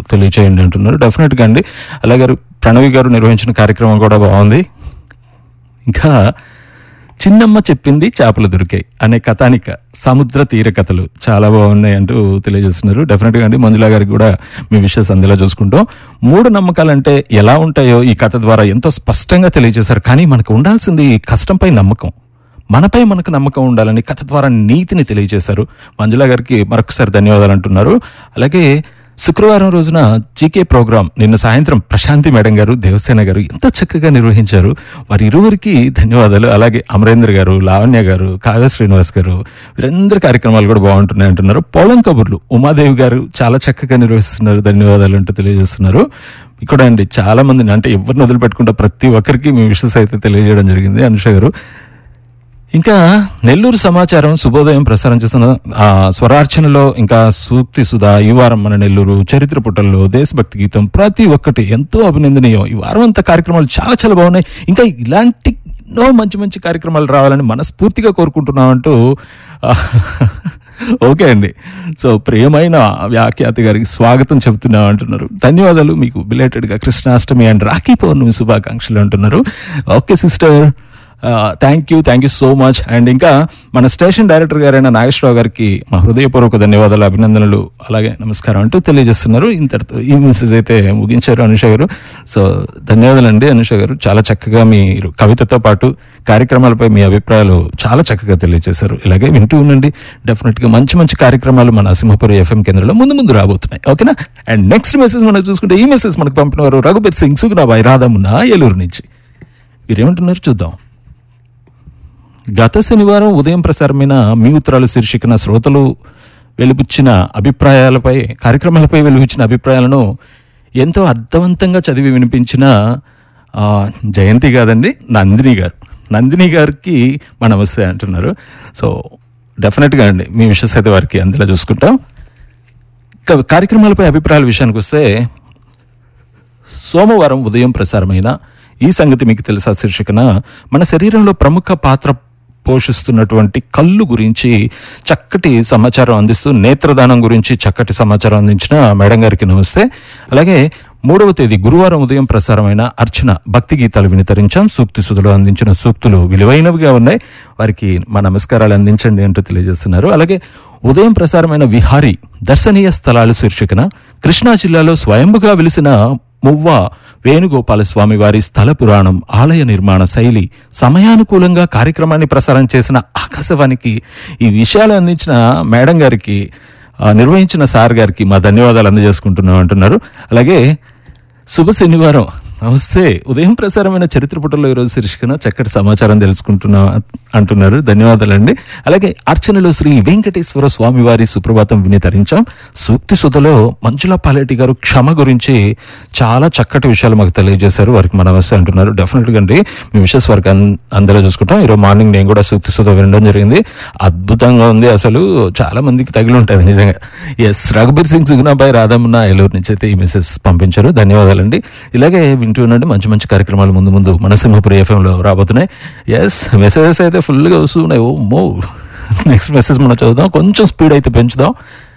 తెలియచేయండి అంటున్నారు డెఫినెట్గా అండి అలాగే ప్రణవి గారు నిర్వహించిన కార్యక్రమం కూడా బాగుంది ఇంకా చిన్నమ్మ చెప్పింది చేపలు దొరికాయి అనే కథానిక సముద్ర తీర కథలు చాలా బాగున్నాయి అంటూ తెలియజేస్తున్నారు డెఫినెట్గా అండి మంజులా గారికి కూడా మీ విషయస్ అందులో చూసుకుంటాం మూడు నమ్మకాలంటే ఎలా ఉంటాయో ఈ కథ ద్వారా ఎంతో స్పష్టంగా తెలియజేశారు కానీ మనకు ఉండాల్సింది ఈ కష్టంపై నమ్మకం మనపై మనకు నమ్మకం ఉండాలని కథ ద్వారా నీతిని తెలియజేశారు మంజులా గారికి మరొకసారి ధన్యవాదాలు అంటున్నారు అలాగే శుక్రవారం రోజున జీకే ప్రోగ్రాం నిన్న సాయంత్రం ప్రశాంతి మేడం గారు దేవసేన గారు ఎంతో చక్కగా నిర్వహించారు వారి ఇరువురికి ధన్యవాదాలు అలాగే అమరేంద్ర గారు లావణ్య గారు కావ్య శ్రీనివాస్ గారు వీరందరి కార్యక్రమాలు కూడా బాగుంటున్నాయి అంటున్నారు పోలం కబుర్లు ఉమాదేవి గారు చాలా చక్కగా నిర్వహిస్తున్నారు ధన్యవాదాలు అంటూ తెలియజేస్తున్నారు ఇక్కడ అండి చాలా మందిని అంటే ఎవరిని వదిలిపెట్టుకుంటా ప్రతి ఒక్కరికి మీ విషయస్ అయితే తెలియజేయడం జరిగింది అనుష గారు ఇంకా నెల్లూరు సమాచారం శుభోదయం ప్రసారం చేస్తున్న ఆ, స్వరార్చనలో ఇంకా సూక్తి సుధా ఈ వారం మన నెల్లూరు చరిత్ర పుటల్లో దేశభక్తి గీతం ప్రతి ఒక్కటి ఎంతో అభినందనీయం ఈ వారం అంతా కార్యక్రమాలు చాలా చాలా బాగున్నాయి ఇంకా ఇలాంటి ఎన్నో మంచి మంచి కార్యక్రమాలు రావాలని మనస్ఫూర్తిగా కోరుకుంటున్నామంటూ ఆ, ఓకే అండి సో ప్రియమైన వ్యాఖ్యాత గారికి స్వాగతం చెబుతున్నాం అంటున్నారు ధన్యవాదాలు మీకు బిలేటెడ్గా కృష్ణాష్టమి అండ్ రాఖీ పౌర్ణమి శుభాకాంక్షలు అంటున్నారు okay sister thank you thank you so much and ఇంకా మన స్టేషన్ డైరెక్టర్ గారైన నాగేశ్వరరావు గారికి మా హృదయపూర్వక ధన్యవాదాలు అభినందనలు అలాగే నమస్కారం అంటూ తెలియజేస్తున్నారు ఇంతటితో ఈ మెసేజ్ అయితే ముగించారు అనుష గారు సో ధన్యవాదాలు అండి అనుష గారు చాలా చక్కగా మీరు కవితతో పాటు కార్యక్రమాలపై మీ అభిప్రాయాలు చాలా చక్కగా తెలియజేశారు ఇలాగే వింటూ ఉండండి డెఫినెట్ గా మంచి మంచి కార్యక్రమాలు మన సింహపురి ఎఫ్ఎం కేంద్రంలో ముందు ముందు రాబోతున్నాయి ఓకేనా అండ్ నెక్స్ట్ మెసేజ్ మనం చూసుకుంటే ఈ మెసేజ్ మనకు పంపిన వారు రఘుపతి సింగ్ సుగుణాబాయి రాధమున్న ఏలూరు నుంచి వీరేమంటున్నారు చూద్దాం గత శనివారం ఉదయం ప్రసారమైన మీ ఉత్తరాలు శీర్షికన శ్రోతలు వెలుపుచ్చిన అభిప్రాయాలపై కార్యక్రమాలపై వెలుగుచ్చిన అభిప్రాయాలను ఎంతో అర్థవంతంగా చదివి వినిపించిన ఆ, జయంతి కాదండి నందిని గారు నందిని గారికి మా నమస్తే అంటున్నారు సో డెఫినెట్గా అండి మీ విషయస్ అయితే వారికి అందులో చూసుకుంటాం ఇక కార్యక్రమాలపై అభిప్రాయాల విషయానికి వస్తే సోమవారం ఉదయం ప్రసారమైన ఈ సంగతి మీకు తెలుసా శీర్షికన మన శరీరంలో ప్రముఖ పాత్ర పోషిస్తున్నటువంటి కళ్ళు గురించి చక్కటి సమాచారం అందిస్తూ నేత్రదానం గురించి చక్కటి సమాచారం అందించిన మేడం గారికి నమస్తే అలాగే మూడవ తేదీ గురువారం ఉదయం ప్రసారమైన అర్చన భక్తి గీతాలు వినితరించాం సూక్తి సుధులు అందించిన సూక్తులు విలువైనవిగా ఉన్నాయి వారికి మా నమస్కారాలు అందించండి అంటూ తెలియజేస్తున్నారు అలాగే ఉదయం ప్రసారమైన విహారీ దర్శనీయ స్థలాలు శీర్షికన కృష్ణా జిల్లాలో స్వయంభుగా వెలిసిన మువ్వ వేణుగోపాల స్వామి వారి స్థల పురాణం ఆలయ నిర్మాణ శైలి సమయానుకూలంగా కార్యక్రమాన్ని ప్రసారం చేసిన ఆకాశవాణికి ఈ విషయాలు అందించిన మేడం గారికి ఆ, నిర్వహించిన సార్ గారికి మా ధన్యవాదాలు అందజేసుకుంటున్నాం అంటున్నారు అలాగే శుభ శనివారం నమస్తే ఉదయం ప్రసారమైన చరిత్ర పుటల్లో ఈరోజు శీర్షికన చక్కటి సమాచారం తెలుసుకుంటున్నా అంటున్నారు ధన్యవాదాలండి అలాగే అర్చనలో శ్రీ వెంకటేశ్వర స్వామి వారి సుప్రభాతం విని తరించాం సూక్తి సుధలో మంజుల పాలేటి గారు క్షమ గురించి చాలా చక్కటి విషయాలు మాకు తెలియజేశారు వారికి మన నమస్తే అంటున్నారు డెఫినెట్గా అండి మీ విషయస్ వారికి అన్- అందరూ చూసుకుంటాం ఈరోజు మార్నింగ్ నేను కూడా సూక్తి సుధ వినడం జరిగింది అద్భుతంగా ఉంది అసలు చాలా మందికి తగిలి ఉంటుంది నిజంగా ఎస్ రఘుబీర్ సింగ్ సుగుణాబాయ్ రాధమ్మ ఏలూరు నుంచి అయితే ఈ మెసేజ్ పంపించారు ధన్యవాదాలండి ఇలాగే వింటూ ఉండండి మంచి మంచి కార్యక్రమాలు ముందు ముందు మన సింహపురి ఎఫ్ఎంలో రాబోతున్నాయి ఎస్ మెసేజెస్ అయితే ఫుల్గా వస్తున్నాయి ఓ మో నెక్స్ట్ మెసేజ్ మనం చదువుదాం కొంచెం స్పీడ్ అయితే పెంచుదాం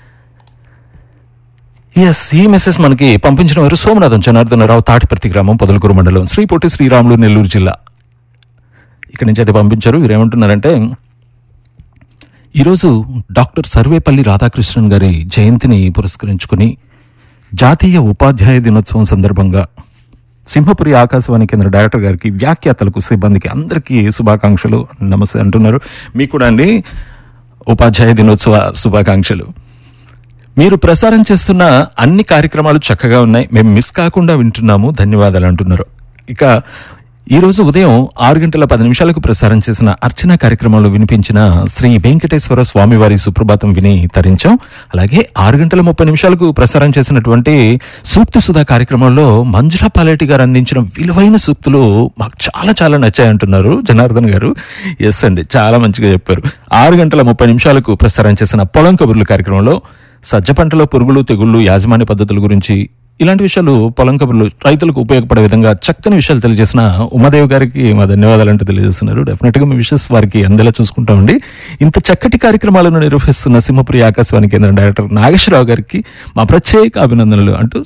ఎస్ ఈ మెసేజ్ మనకి పంపించిన వారు సోమనాథం జనార్దనరావు తాటిపర్తి గ్రామం పొదలకూరు మండలం శ్రీపోటి శ్రీరాములు నెల్లూరు జిల్లా ఇక్కడి నుంచి అయితే పంపించారు వీరేమంటున్నారంటే ఈరోజు డాక్టర్ సర్వేపల్లి రాధాకృష్ణన్ గారి జయంతిని పురస్కరించుకుని జాతీయ ఉపాధ్యాయ దినోత్సవం సందర్భంగా సింహపురి ఆకాశవాణి కేంద్ర డైరెక్టర్ గారికి వ్యాఖ్యాతలకు సిబ్బందికి అందరికీ శుభాకాంక్షలు నమస్తే అంటున్నారు మీకు కూడా అండి ఉపాధ్యాయ దినోత్సవ శుభాకాంక్షలు మీరు ప్రసారం చేస్తున్న అన్ని కార్యక్రమాలు చక్కగా ఉన్నాయి మేము మిస్ కాకుండా వింటున్నాము ధన్యవాదాలు అంటున్నారు ఇక ఈ రోజు ఉదయం ఆరు గంటల పది నిమిషాలకు ప్రసారం చేసిన అర్చన కార్యక్రమంలో వినిపించిన శ్రీ వెంకటేశ్వర స్వామివారి సుప్రభాతం విని తరించాం అలాగే ఆరు గంటల ముప్పై నిమిషాలకు ప్రసారం చేసినటువంటి సూక్తి సుధా కార్యక్రమంలో మంజుల పాలేటి గారు అందించిన విలువైన సూక్తులు మాకు చాలా చాలా నచ్చాయంటున్నారు జనార్దన్ గారు ఎస్ అండి చాలా మంచిగా చెప్పారు ఆరు గంటల ముప్పై నిమిషాలకు ప్రసారం చేసిన పొలం కబుర్లు కార్యక్రమంలో సజ్జ పంటలో పురుగులు తెగుళ్ళు యాజమాన్య పద్ధతుల గురించి ఇలాంటి విషయాలు పొలం కబుర్లు రైతులకు ఉపయోగపడే విధంగా చక్కని విషయాలు తెలియజేసిన ఉమాదేవి గారికి మా ధన్యవాదాలు అంటూ తెలియజేస్తున్నారు డెఫినెట్ గా మీ విషయస్ వారికి అందేలా చూసుకుంటామండి ఇంత చక్కటి కార్యక్రమాలను నిర్వహిస్తున్న సింహపురి ఆకాశవాణి కేంద్రం డైరెక్టర్ నాగేశ్వరరావు గారికి మా ప్రత్యేక అభినందనలు అంటూ